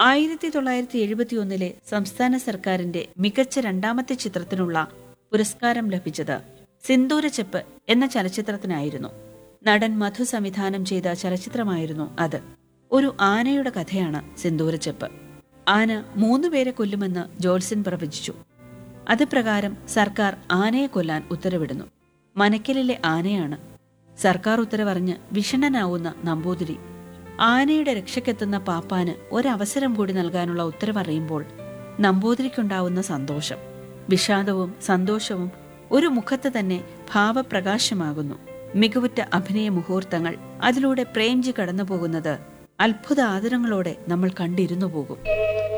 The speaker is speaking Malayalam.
ആയിരത്തി തൊള്ളായിരത്തി എഴുപത്തിയൊന്നിലെ സംസ്ഥാന സർക്കാരിന്റെ മികച്ച രണ്ടാമത്തെ ചിത്രത്തിനുള്ള പുരസ്കാരം ലഭിച്ചത് സിന്ദൂരച്ചെപ്പ് എന്ന ചലച്ചിത്രത്തിനായിരുന്നു നടൻ മധു സംവിധാനം ചെയ്ത ചലച്ചിത്രമായിരുന്നു അത് ഒരു ആനയുടെ കഥയാണ് സിന്ദൂരച്ചെപ്പ് ആന മൂന്നുപേരെ കൊല്ലുമെന്ന് ജോത്സ്യൻ പ്രവചിച്ചു അത് പ്രകാരം സർക്കാർ ആനയെ കൊല്ലാൻ ഉത്തരവിടുന്നു മനക്കലിലെ ആനയാണ് സർക്കാർ ഉത്തരവറിഞ്ഞ് വിഷണ്ണനാവുന്ന നമ്പൂതിരി ആനയുടെ രക്ഷയ്ക്കെത്തുന്ന പാപ്പാന് ഒരവസരം കൂടി നൽകാനുള്ള ഉത്തരവറിയുമ്പോൾ നമ്പൂതിരിക്കുണ്ടാവുന്ന സന്തോഷം വിഷാദവും സന്തോഷവും ഒരു മുഖത്ത് തന്നെ ഭാവപ്രകാശമാകുന്നു മികവുറ്റ അഭിനയ മുഹൂർത്തങ്ങൾ അതിലൂടെ പ്രേംജി കടന്നുപോകുന്നത് അത്ഭുത ആദരങ്ങളോടെ നമ്മൾ കണ്ടിരുന്നു പോകും